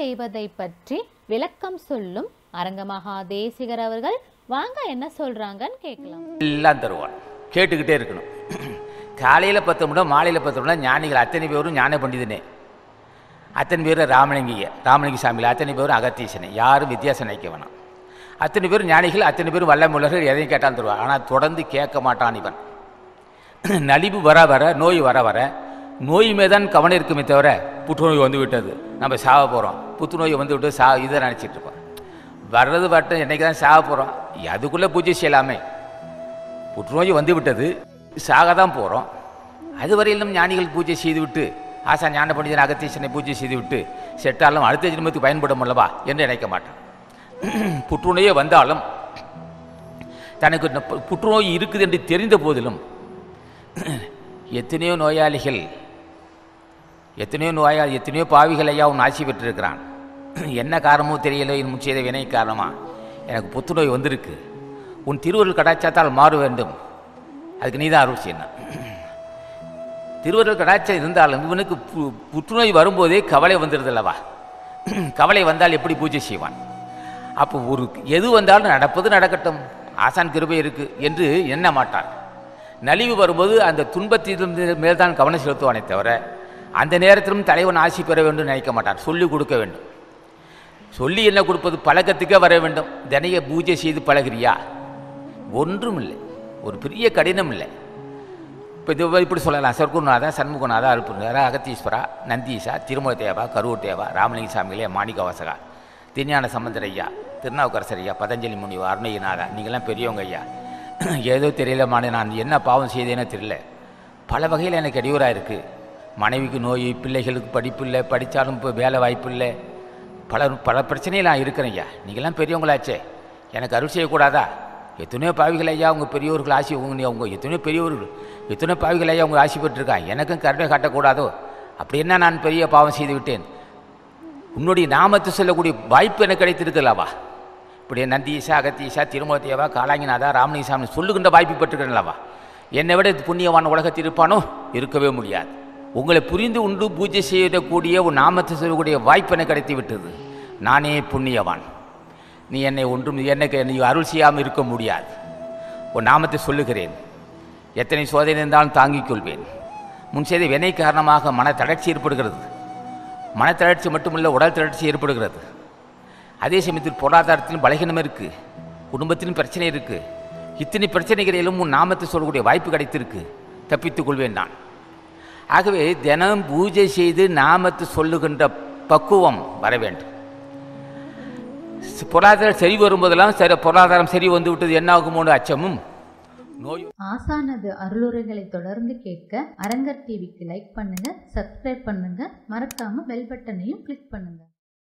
செய்வதை பற்றி விளக்கம் சொல்லும் அரங்கமகா தேசிகர் அவர்கள் வாங்க என்ன சொல்றாங்கன்னு கேட்கலாம் எல்லாம் தருவான் கேட்டுக்கிட்டே இருக்கணும் காலையில் பத்து மணி மாலையில் பத்து மணி ஞானிகள் அத்தனை பேரும் ஞான பண்டிதனே அத்தனை பேரும் ராமலிங்கிய ராமலிங்க சாமியில் அத்தனை பேரும் அகத்தீசனை யாரும் வித்தியாசம் நினைக்க வேணாம் அத்தனை பேரும் ஞானிகள் அத்தனை பேரும் வல்லமுள்ளர்கள் எதையும் கேட்டாலும் தருவான் ஆனால் தொடர்ந்து கேட்க மாட்டான் இவன் நலிவு வர வர நோய் வர வர நோய் மீதான் கவனம் இருக்குமே தவிர புற்றுநோய் வந்து விட்டது நம்ம சாக போகிறோம் புற்றுநோய் வந்து விட்டு சா இதை நினச்சிட்டு இருப்போம் வர்றது வரட்டும் என்னைக்கு தான் சாக போகிறோம் அதுக்குள்ளே பூஜை செய்யலாமே புற்றுநோய் வந்து விட்டது சாக தான் போகிறோம் அதுவரையிலும் ஞானிகள் பூஜை செய்துவிட்டு ஆசா ஞான பண்டிதன் அகத்தீசனை பூஜை செய்துவிட்டு செட்டாலும் அடுத்த ஜென்மத்துக்கு பயன்படும் அல்லவா என்று நினைக்க மாட்டான் புற்றுநோயே வந்தாலும் தனக்கு ந- பு- புற்றுநோய் இருக்குது என்று தெரிந்த போதிலும் எத்தனையோ நோயாளிகள் எத்தனையோ நோயாளி எத்தனையோ பாவிகள் ஐயா உன் ஆட்சி பெற்றிருக்கிறான் என்ன காரணமோ தெரியல என் முன் செய்த வினை காரணமா எனக்கு புத்துநோய் வந்திருக்கு உன் திருவருள் கடாச்சாரத்தால் மாற வேண்டும் அதுக்கு நீ தான் அருள் செய்யணும் திருவருள் கடாச்சாரம் இருந்தாலும் இவனுக்கு பு- புற்றுநோய் வரும்போதே கவலை வந்துடுதல்லவா கவலை வந்தால் எப்படி பூஜை செய்வான் அப்போ ஒரு எது வந்தாலும் நடப்பது நடக்கட்டும் ஆசான் கிருபை இருக்கு என்று எண்ண மாட்டான் நலிவு வரும்போது அந்த துன்பத்தின் மேல்தான் கவனம் செலுத்துவானே தவிர அந்த நேரத்திலும் தலைவன் ஆசி பெற வேண்டும் நினைக்க மாட்டான் சொல்லிக் கொடுக்க வேண்டும் சொல்லி என்ன கொடுப்பது பழக்கத்துக்கே வர வேண்டும் தினைய பூஜை செய்து பழகுறியா ஒன்றும் இல்லை ஒரு பெரிய கடினம் இல்லை இப்போ இது இப்படி சொல்லலாம் சர்க்குருநாதா சண்முகநாதா அருப்புநாதா அகத்தீஸ்வரா நந்தீசா திருமல தேவா கரூர் தேவா ராமலிங்க சாமிகளே மாணிக்கவாசகா திருஞான சம்பந்தர் ஐயா திருநாவுக்கரசர் ஐயா பதஞ்சலி முனிவா அருணகிரிநாதா நீங்களாம் பெரியவங்க ஐயா ஏதோ தெரியலமான நான் என்ன பாவம் செய்தேனோ தெரியல பல வகையில் எனக்கு இடையூறாக இருக்குது மனைவிக்கு நோய் பிள்ளைகளுக்கு படிப்பு இல்லை படித்தாலும் இப்போ வேலை வாய்ப்பு இல்லை பல பல பிரச்சனையில் நான் இருக்கிறேன் ஐயா நீங்களாம் பெரியவங்களாச்சே எனக்கு அருள் செய்யக்கூடாதா எத்தனையோ பாவிகள் ஐயா உங்கள் பெரியவர்கள் ஆசி உங்க நீ அவங்க எத்தனையோ பெரியவர்கள் எத்தனையோ பாவிகள் ஐயா உங்க ஆசி பெற்றிருக்கான் எனக்கும் கருணை காட்டக்கூடாதோ அப்படி என்ன நான் பெரிய பாவம் செய்து விட்டேன் உன்னுடைய நாமத்தை சொல்லக்கூடிய வாய்ப்பு எனக்கு கிடைத்திருக்கலவா இப்படி நந்தீசா அகத்தீசா திருமூர்த்தியவா காலாங்கிநாதா ராமலிங்கசாமி சொல்லுகின்ற வாய்ப்பு பெற்றுக்கிறேன்லவா என்னை விட இது புண்ணியவான் உலகத்தில் இருப்பானோ இருக்கவே முடியாது உங்களை புரிந்து உண்டு பூஜை செய்யக்கூடிய ஒரு நாமத்தை சொல்லக்கூடிய வாய்ப்பு எனக்கு கிடைத்து விட்டது நானே புண்ணியவான் நீ என்னை ஒன்றும் எனக்கு நீ அருள் செய்யாமல் இருக்க முடியாது உன் நாமத்தை சொல்லுகிறேன் எத்தனை சோதனை இருந்தாலும் தாங்கிக் கொள்வேன் முன் செய்த வினை காரணமாக மன தளர்ச்சி ஏற்படுகிறது மன தளர்ச்சி மட்டுமல்ல உடல் தளர்ச்சி ஏற்படுகிறது அதே சமயத்தில் பொருளாதாரத்திலும் பலகீனம் இருக்குது குடும்பத்திலும் பிரச்சனை இருக்குது இத்தனை பிரச்சனைகளிலும் உன் நாமத்தை சொல்லக்கூடிய வாய்ப்பு கிடைத்திருக்கு தப்பித்துக் கொள்வேன் நான் ஆகவே தினம் பூஜை செய்து நாமத்தை சொல்லுகின்ற பக்குவம் வர வேண்டும் பொருளாதாரம் சரி வரும்போதெல்லாம் சரி பொருளாதாரம் சரி வந்து விட்டது என்ன ஆகுமோன்னு அச்சமும் நோய் ஆசானது அருளுரைகளை தொடர்ந்து கேட்க அரங்கர் டிவிக்கு லைக் பண்ணுங்க சப்ஸ்கிரைப் பண்ணுங்க மறக்காம பெல் பட்டனையும் கிளிக் பண்ணுங்க